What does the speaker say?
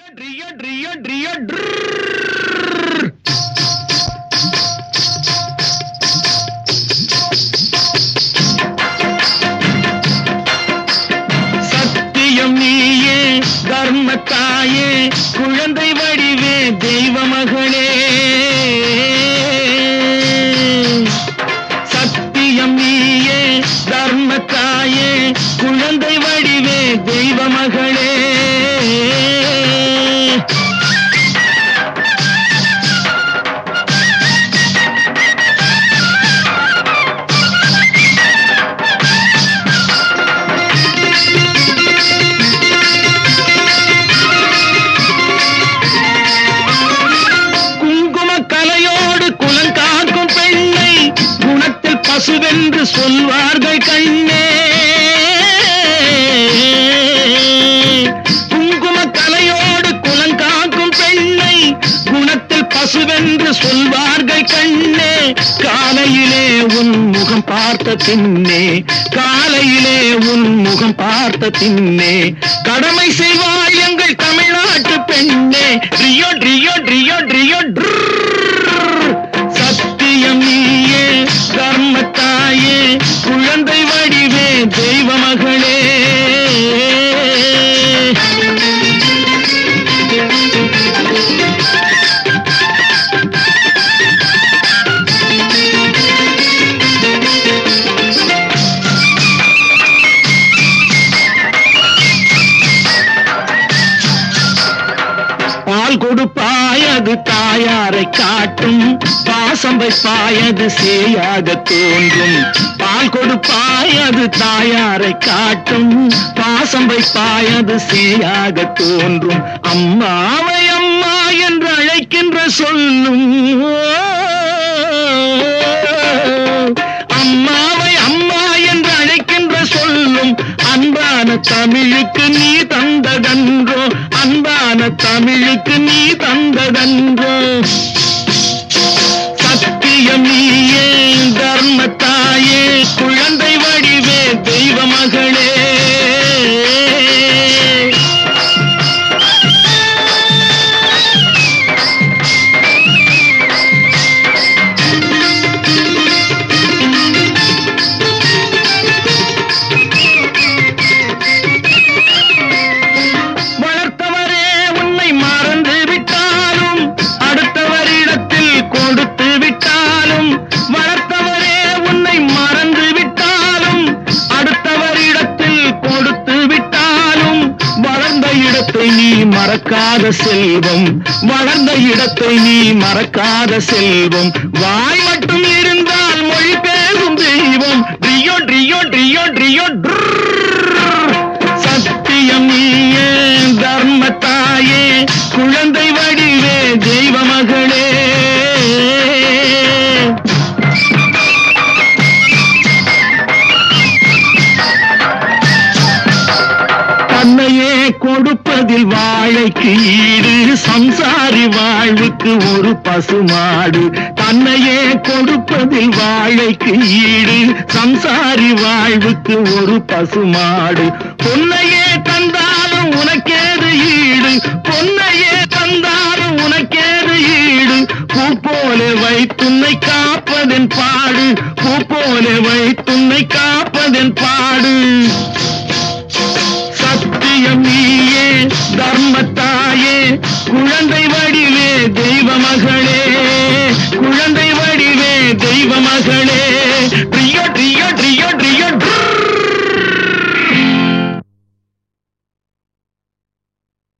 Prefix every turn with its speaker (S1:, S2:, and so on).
S1: ட்ரியோ ட்ரியோ ட்ரியோ ட்ரர். சத்தியம் நீயே தர்மத்தாயே குழந்தை வடிவே தெய்வ மகளே சத்தியம் நீயே தர்மத்தாயே குழந்தை வடிவே தெய்வ மகளே குங்கும கலையோடு குலங்காக்கும் பெண்ணை குணத்தில் பசுவென்று சொல்வார்கள் கண்ணே குங்கும கலையோடு குலங்காக்கும் பெண்ணை குணத்தில் பசுவென்று சொல்வார்கள் கண்ணே காலையிலே உன் முகம் பார்த்த பின்னே காலையிலே உன் முகம் பார்த்த பின்னே கடமை செய்வாள் எங்கள் தமிழ்நாட்டு பெண்ணே ட்ரியோ ட்ரியோ ட்ரியோ ட்ரியோ ட்ரர். சத்தியம் நீயே தர்மத்தாயே குழந்தை வடிவே தெய்வ மகளே பால் கொடுப்பாய் அது தாயாரை காட்டும் பாசம் வைப்பாய் அது சேயாக தோன்றும் பால் கொடுப்பாய் அது தாயாரை காட்டும் பாசம் வைப்பாய் அது சேயாக தோன்றும் அம்மாவை அம்மா என்று அழைக்கின்ற சொல்லும் அம்மாவை அம்மா என்று அழைக்கின்ற சொல்லும் அன்பான தமிழுக்கு நீ தந்ததன்றோ அன்பான தமிழுக்கு நீ தந்ததன்றோ சத்தியம் நீயே தர்மத்தாயே குழந்தை வடிவே தெய்வ மகளே வளர்த்தவரே உன்னை மறந்து விட்டாலும் அடுத்தவரிடத்தில் கொடுத்து விட்டாலும் வளர்த்தவரே உன்னை மறந்து விட்டாலும் அடுத்தவரிடத்தில் கொடுத்து விட்டாலும் வளர்ந்த இடத்தை நீ மறக்காத செல்வம் வளர்ந்த இடத்தை நீ மறக்காத செல்வம் வாய் மட்டும் இருந்தால் மொழி பேசும் தெய்வம் ட்ரியோ ட்ரியோ ட்ரியோ ட்ரியோ ட்ரர். சத்தியம் நீயே தர்மத்தாயே குழந்தை வடிவே தெய்வ மகளே தன்னையே கொடுப்பதில் வாழைக்கு ஈடு சம்சாரி வாழ்வுக்கு ஒரு பசுமாடு தன்னையே கொடுப்பதில் வாழைக்கு ஈடு சம்சாரி வாழ்வுக்கு ஒரு பசுமாடு பொன்னையே தந்தாலும் உனக்கேது ஈடு பொன்னையே தந்தாலும் உனக்கேது ஈடு பூ போல வைத்துன்னை காப்பதன் பாடு பூ போல வைத்துன்னை காப்பதன் பாடு சத்தியம் நீயே தர்மத்தாயே குழந்தை வடிவே தெய்வ மகளே குழந்தை வடிவே தெய்வ மகளே பிரியோ